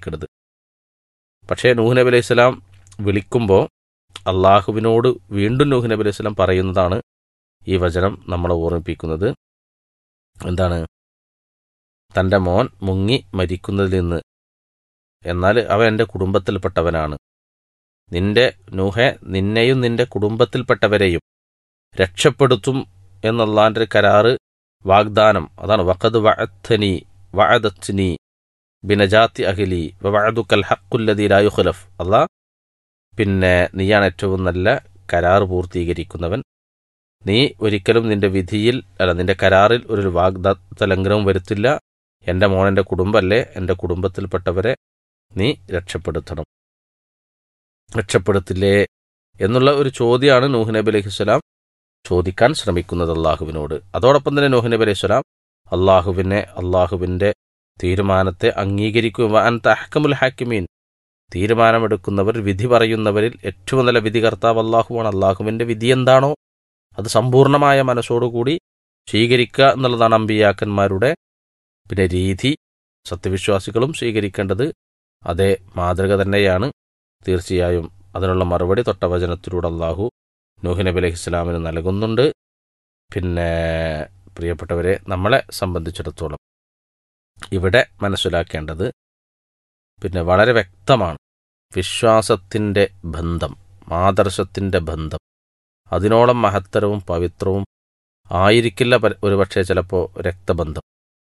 ഓർമ്മിപ്പിക്കരുത് പക്ഷേ നൂഹ് നബി അലൈഹി സ്വലാം വിളിക്കുമ്പോൾ അള്ളാഹുവിനോട് വീണ്ടും നൂഹ് നബി അലൈഹി സ്വലാം പറയുന്നതാണ് ഈ വചനം നമ്മളെ ഓർമ്മിപ്പിക്കുന്നത് എന്താണ് തൻ്റെ മോൻ മുങ്ങി മരിക്കുന്നതിൽ നിന്ന് എന്നാൽ അവൻ എൻ്റെ കുടുംബത്തിൽപ്പെട്ടവനാണ് നിന്റെ നൂഹെ നിന്നെയും നിന്റെ കുടുംബത്തിൽപ്പെട്ടവരെയും രക്ഷപ്പെടുത്തും എന്നുള്ളാൻ്റെ ഒരു കരാറ് വാഗ്ദാനം അതാണ് വഖദ് വഅത്തനി വഅദത്നി ബിനജാത്തി അഖിലി വഅദുക്കൽ ഹഖുല്ലദീ ലാ യുഖ്ലഫ് അല്ലാ പിന്നെ നീയാണ് ഏറ്റവും നല്ല കരാർ പൂർത്തീകരിക്കുന്നവൻ നീ ഒരിക്കലും നിന്റെ വിധിയിൽ അല്ല നിന്റെ കരാറിൽ ഒരു വാഗ്ദത്ത ലംഘനവും വരുത്തില്ല എൻ്റെ മോനെൻ്റെ കുടുംബമല്ലേ എൻ്റെ കുടുംബത്തിൽപ്പെട്ടവരെ നീ രക്ഷപ്പെടുത്തണം രക്ഷപ്പെടുത്തില്ലേ എന്നുള്ള ഒരു ചോദ്യമാണ് നൂഹ് നബി അലൈഹി സ്വലാം ചോദിക്കാൻ ശ്രമിക്കുന്നത് അള്ളാഹുവിനോട് അതോടൊപ്പം തന്നെ നൂഹ് നബി അലൈഹി സ്വലാം അള്ളാഹുവിനെ അള്ളാഹുവിൻ്റെ തീരുമാനത്തെ അംഗീകരിക്കുക അൻ തഹക്കമുൽ ഹാക്കിമീൻ തീരുമാനമെടുക്കുന്നവർ വിധി പറയുന്നവരിൽ ഏറ്റവും നല്ല വിധികർത്താവ് അള്ളാഹുവാണ് അള്ളാഹുവിൻ്റെ വിധി എന്താണോ അത് സമ്പൂർണമായ മനസ്സോടുകൂടി സ്വീകരിക്കുക എന്നുള്ളതാണ് അമ്പിയാക്കന്മാരുടെ പിന്നെ രീതി സത്യവിശ്വാസികളും സ്വീകരിക്കേണ്ടത് അതേ മാതൃക തന്നെയാണ് തീർച്ചയായും അതിനുള്ള മറുപടി തൊട്ടവചനത്തിലൂടെ അള്ളാഹു നൂഹ് നബി അലൈഹി ഇസ്ലാമിന് നൽകുന്നുണ്ട് പിന്നെ പ്രിയപ്പെട്ടവരെ നമ്മളെ സംബന്ധിച്ചിടത്തോളം ഇവിടെ മനസ്സിലാക്കേണ്ടത് പിന്നെ വളരെ വ്യക്തമാണ് വിശ്വാസത്തിൻ്റെ ബന്ധം ആദർശത്തിൻ്റെ ബന്ധം അതിനോളം മഹത്തരവും പവിത്രവും ആയിരിക്കില്ല പ- ഒരുപക്ഷെ ചിലപ്പോൾ രക്തബന്ധം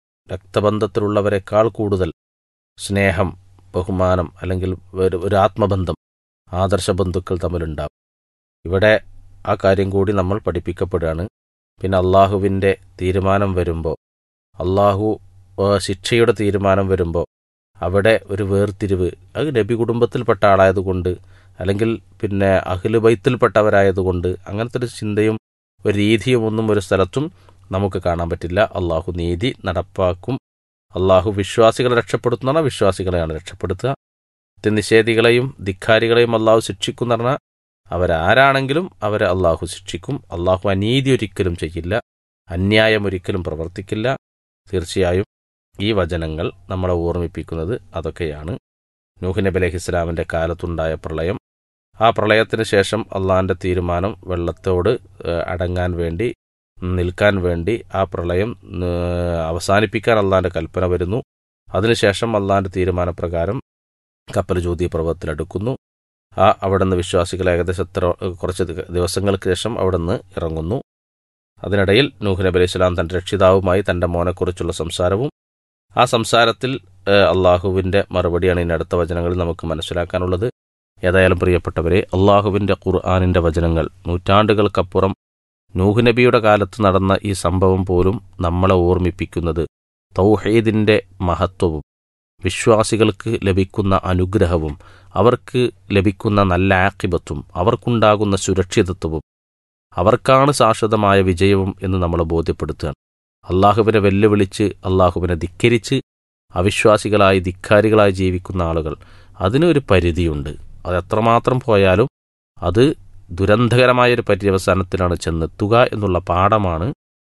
രക്തബന്ധത്തിലുള്ളവരെക്കാൾ കൂടുതൽ സ്നേഹം ബഹുമാനം അല്ലെങ്കിൽ ഒരു ഒരു ആത്മബന്ധം ആദർശ ബന്ധുക്കൾ തമ്മിലുണ്ടാവും ഇവിടെ ആ കാര്യം കൂടി നമ്മൾ പഠിപ്പിക്കപ്പെടുകയാണ് പിന്നെ അള്ളാഹുവിൻ്റെ തീരുമാനം വരുമ്പോൾ അള്ളാഹു ആ, ശിക്ഷയുടെ തീരുമാനം വരുമ്പോൾ അവിടെ ഒരു വേർതിരിവ് അത് നബി കുടുംബത്തിൽപ്പെട്ട ആളായതുകൊണ്ട് അല്ലെങ്കിൽ പിന്നെ അഖില് ബൈത്തിൽപ്പെട്ടവരായതുകൊണ്ട് അങ്ങനത്തെ ഒരു ചിന്തയും ഒരു രീതിയും ഒന്നും ഒരു സ്ഥലത്തും നമുക്ക് കാണാൻ പറ്റില്ല അള്ളാഹു നീതി നടപ്പാക്കും അള്ളാഹു വിശ്വാസികളെ രക്ഷപ്പെടുത്തുന്ന വിശ്വാസികളെയാണ് രക്ഷപ്പെടുത്തുക നിഷേധികളെയും ധിക്കാരികളെയും അള്ളാഹു ശിക്ഷിക്കും എന്ന് പറഞ്ഞാൽ അവരാരാണെങ്കിലും അവരെ അള്ളാഹു ശിക്ഷിക്കും അള്ളാഹു അനീതി ഒരിക്കലും ചെയ്യില്ല അന്യായം ഒരിക്കലും പ്രവർത്തിക്കില്ല തീർച്ചയായും ഈ വചനങ്ങൾ നമ്മളെ ഓർമ്മിപ്പിക്കുന്നത് അതൊക്കെയാണ് നൂഹ് നബി അലൈഹി ഇസ്ലാമിൻ്റെ കാലത്തുണ്ടായ പ്രളയം ആ പ്രളയത്തിന് ശേഷം അള്ളാഹിൻ്റെ തീരുമാനം വെള്ളത്തോട് ഏഹ്, അടങ്ങാൻ വേണ്ടി നിൽക്കാൻ വേണ്ടി ആ പ്രളയം ഏഹ്, അവസാനിപ്പിക്കാൻ അള്ളാഹിൻ്റെ കൽപ്പന വരുന്നു അതിനുശേഷം അള്ളാഹിൻ്റെ തീരുമാനപ്രകാരം കപ്പൽ ജ്യോതി പർവ്വതത്തിലെടുക്കുന്നു ആ അവിടെ നിന്ന് വിശ്വാസികൾ ഏകദേശം എത്ര കുറച്ച് ദി- ദിവസങ്ങൾക്ക് ശേഷം അവിടെ നിന്ന് ഇറങ്ങുന്നു അതിനിടയിൽ നൂഹ് നബി അലൈഹി സ്വലാം തൻ്റെ രക്ഷിതാവുമായി തൻ്റെ മോനെക്കുറിച്ചുള്ള സംസാരവും ആ സംസാരത്തിൽ ഏഹ്, അള്ളാഹുവിൻ്റെ മറുപടിയാണ് ഇനി അടുത്ത വചനങ്ങളിൽ നമുക്ക് മനസ്സിലാക്കാനുള്ളത് ഏതായാലും പ്രിയപ്പെട്ടവരെ അള്ളാഹുവിൻ്റെ ഖുർആാനിൻ്റെ വചനങ്ങൾ നൂറ്റാണ്ടുകൾക്കപ്പുറം നൂഹ് നബിയുടെ കാലത്ത് നടന്ന ഈ സംഭവം പോലും നമ്മളെ ഓർമ്മിപ്പിക്കുന്നത് തൗഹീദിൻ്റെ മഹത്വവും വിശ്വാസികൾക്ക് ലഭിക്കുന്ന അനുഗ്രഹവും അവർക്ക് ലഭിക്കുന്ന നല്ല ആക്കിബത്തും അവർക്കുണ്ടാകുന്ന സുരക്ഷിതത്വവും അവർക്കാണ് ശാശ്വതമായ വിജയവും എന്ന് നമ്മളെ ബോധ്യപ്പെടുത്തുകയാണ് അള്ളാഹുവിനെ വെല്ലുവിളിച്ച് അള്ളാഹുവിനെ ധിക്കരിച്ച് അവിശ്വാസികളായി ധിക്കാരികളായി ജീവിക്കുന്ന ആളുകൾ അതിനൊരു പരിധിയുണ്ട് അത് എത്രമാത്രം പോയാലും അത് ദുരന്തകരമായൊരു പര്യവസാനത്തിലാണ് ചെന്നെത്തുക എന്നുള്ള പാഠമാണ്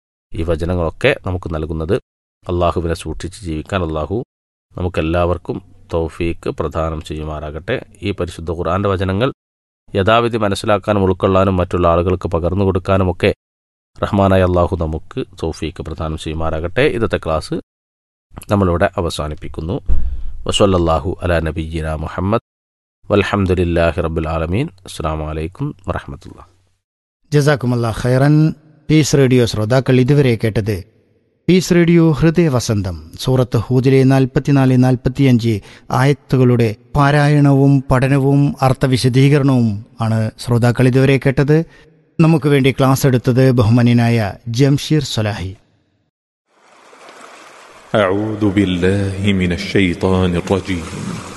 ഈ വചനങ്ങളൊക്കെ നമുക്ക് നൽകുന്നത് അള്ളാഹുവിനെ സൂക്ഷിച്ച് ജീവിക്കാൻ അള്ളാഹു നമുക്കെല്ലാവർക്കും തൗഫീക്ക് പ്രദാനം ചെയ്യുമാറാകട്ടെ ഈ പരിശുദ്ധ ഖുർആന്റെ വചനങ്ങൾ യഥാവിധി മനസ്സിലാക്കാനും ഉൾക്കൊള്ളാനും മറ്റുള്ള ആളുകൾക്ക് പകർന്നു കൊടുക്കാനുമൊക്കെ റഹ്മാനായ അള്ളാഹു നമുക്ക് തൗഫീക്ക് പ്രദാനം ചെയ്യുമാറാകട്ടെ ഇന്നത്തെ ക്ലാസ് നമ്മളിവിടെ അവസാനിപ്പിക്കുന്നു വസല്ലല്ലാഹു അലാ നബിയ്യിന മുഹമ്മദ് വൽഹംദുലില്ലാഹി റബ്ബിൽ ആലമീൻ അസ്സാം വലൈക്കും വറഹമത്തുള്ള ജസാക്കുമല്ല ഖൈറൻ പീസ് റേഡിയോ ശ്രോതാക്കൾ ഇതുവരെ കേട്ടത് പീസ് റേഡിയോ ഹൃദയ വസന്തം സൂറത്ത് ഹൂദിലെ നാൽപ്പത്തിനാല് നാൽപ്പത്തിയഞ്ച് ആയത്തുകളുടെ പാരായണവും പഠനവും അർത്ഥവിശദീകരണവും ആണ് ശ്രോതാക്കൾ ഇതുവരെ കേട്ടത് നമുക്ക് വേണ്ടി ക്ലാസ് എടുത്തത് ബഹുമാന്യനായ ജംഷീർ സലാഹി أعوذ بالله من الشيطان الرجيم